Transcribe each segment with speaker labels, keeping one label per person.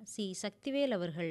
Speaker 1: C Sakthivel அவர்கள்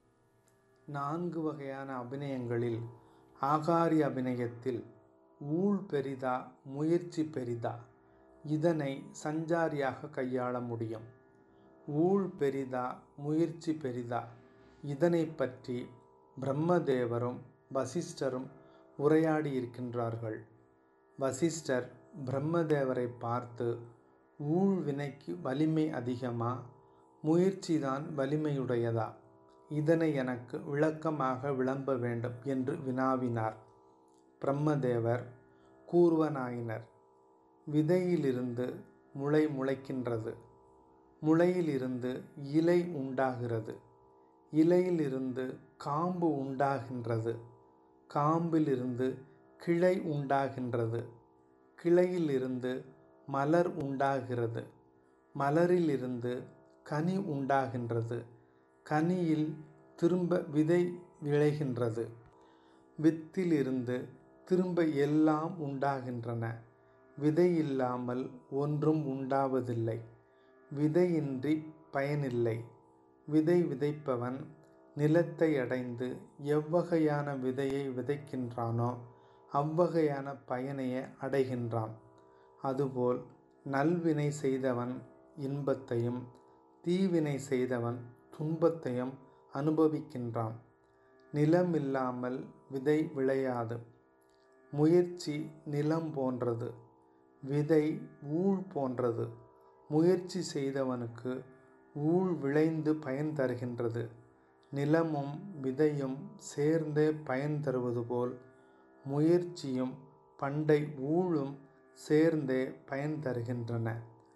Speaker 2: நான்கு வகையான அபிநயங்களில் ஆகாரி அபிநயத்தில் ஊழ் பெரிதா முயற்சி பெரிதா இதனை சஞ்சாரியாக கையாள முடியும் ஊழ் பெரிதா முயற்சி பெரிதா இதனை பற்றி பிரம்மதேவரும் வசிஷ்டரும் உரையாடி இருக்கின்றார்கள் வசிஷ்டர் பிரம்மதேவரை பார்த்து ஊழ் வினைக்கு வலிமை அதிகமா முயற்சிதான் வலிமையுடையதா இதனை எனக்கு விளக்கமாக விளம்ப வேண்டும் என்று வினாவினார் பிரம்மதேவர் கூர்வனாயினர் விதையிலிருந்து முளை முளைக்கின்றது முளையிலிருந்து இலை உண்டாகிறது இலையிலிருந்து காம்பு உண்டாகின்றது காம்பிலிருந்து கிளை உண்டாகின்றது கிளையிலிருந்து மலர் உண்டாகிறது மலரிலிருந்து கனி உண்டாகின்றது கனியில் திரும்ப விதை விளைகின்றது வித்திலிருந்து திரும்ப எல்லாம் உண்டாகின்றன விதை இல்லாமல் ஒன்றும் உண்டாவதில்லை விதையின்றி பயனில்லை விதை விதைப்பவன் நிலத்தை அடைந்து எவ்வகையான விதையை விதைக்கின்றானோ அவ்வகையான பயனையே அடைகின்றான் அதுபோல் நல்வினை செய்தவன் இன்பத்தையும் தீவினை செய்தவன் துன்பத்தையும் அனுபவிக்கின்றான் நிலம் இல்லாமல் விதை விளையாது முயற்சி நிலம் போன்றது விதை ஊழ் போன்றது முயற்சி செய்தவனுக்கு ஊழ் விளைந்து பயன் தருகின்றது நிலமும் விதையும் சேர்ந்தே பயன் தருவது போல் முயற்சியும் பண்டை ஊழும் சேர்ந்தே பயன் தருகின்றன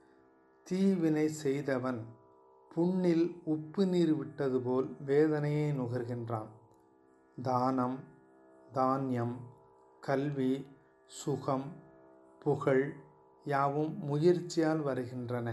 Speaker 2: தீவினை செய்தவன் புண்ணில் உப்பு நீர் விட்டது போல் வேதனையை நுகர்கின்றான் தானம் தானியம் கல்வி சுகம் புகழ் யாவும் முயற்சியால் வருகின்றன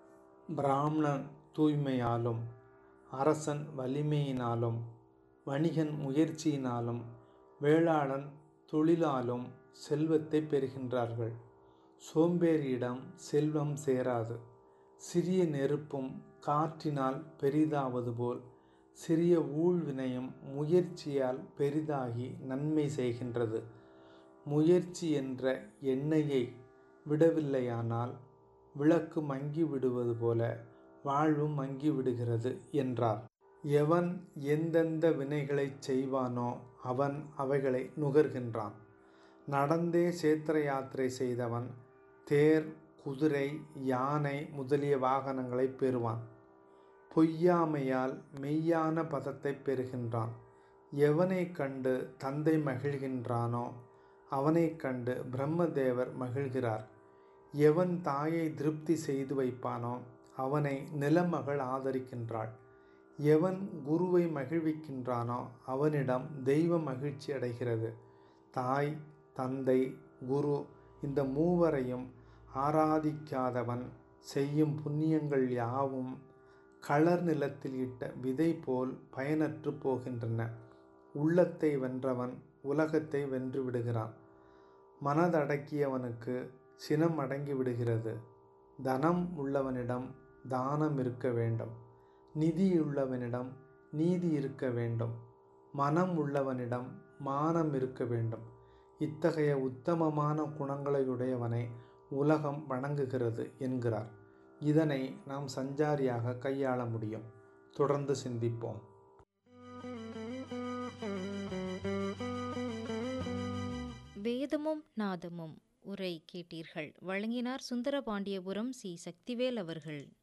Speaker 2: பிராமணன் தூய்மையாலும் அரசன் வலிமையினாலும் வணிகன் முயற்சியினாலும் வேளாளன் தொழிலாலும் செல்வத்தை பெறுகின்றார்கள் சோம்பேறியிடம் செல்வம் சேராது சிறிய நெருப்பும் காற்றினால் பெரிதாவது போல் சிறிய ஊழ்வினையும் முயற்சியால் பெரிதாகி நன்மை செய்கின்றது முயற்சி என்ற எண்ணெயை விடவில்லையானால் விளக்கு மங்கி விடுவது போல வாழ்வும் மங்கி விடுகிறது என்றார் எவன் எந்தெந்த வினைகளை செய்வானோ அவன் அவைகளை நுகர்கின்றான் நடந்தே சேத்திர யாத்திரை செய்தவன் தேர் குதிரை யானை முதலிய வாகனங்களை பெறுவான் பொய்யாமையால் மெய்யான பதத்தை பெறுகின்றான் எவனை கண்டு தந்தை மகிழ்கின்றானோ அவனை கண்டு பிரம்மதேவர் மகிழ்கிறார் எவன் தாயை திருப்தி செய்து வைப்பானோ அவனை நிலமகள் ஆதரிக்கின்றாள் எவன் குருவை மகிழ்விக்கின்றானோ அவனிடம் தெய்வ மகிழ்ச்சி அடைகிறது தாய் தந்தை குரு இந்த மூவரையும் ஆராதிக்காதவன் செய்யும் புண்ணியங்கள் யாவும் களர் நிலத்தில் இட்ட விதை போல் பயனற்று போகின்றன உள்ளத்தை வென்றவன் உலகத்தை வென்று விடுகிறான் மனதடக்கியவனுக்கு சினம் அடங்கி விடுகிறது தனம் உள்ளவனிடம் தானம் இருக்க வேண்டும் நிதியுள்ளவனிடம் நீதி இருக்க வேண்டும் மனம் உள்ளவனிடம் மானம் இருக்க வேண்டும் இத்தகைய உத்தமமான குணங்களையுடையவனை உலகம் வணங்குகிறது என்கிறார் இதனை நாம் சஞ்சாரியாக கையாள முடியும் தொடர்ந்து சிந்திப்போம்
Speaker 1: வேதமும் நாதமும் உரை கேட்டீர்கள் வழங்கினார் சுந்தரபாண்டியபுரம் சி சக்திவேல் அவர்கள்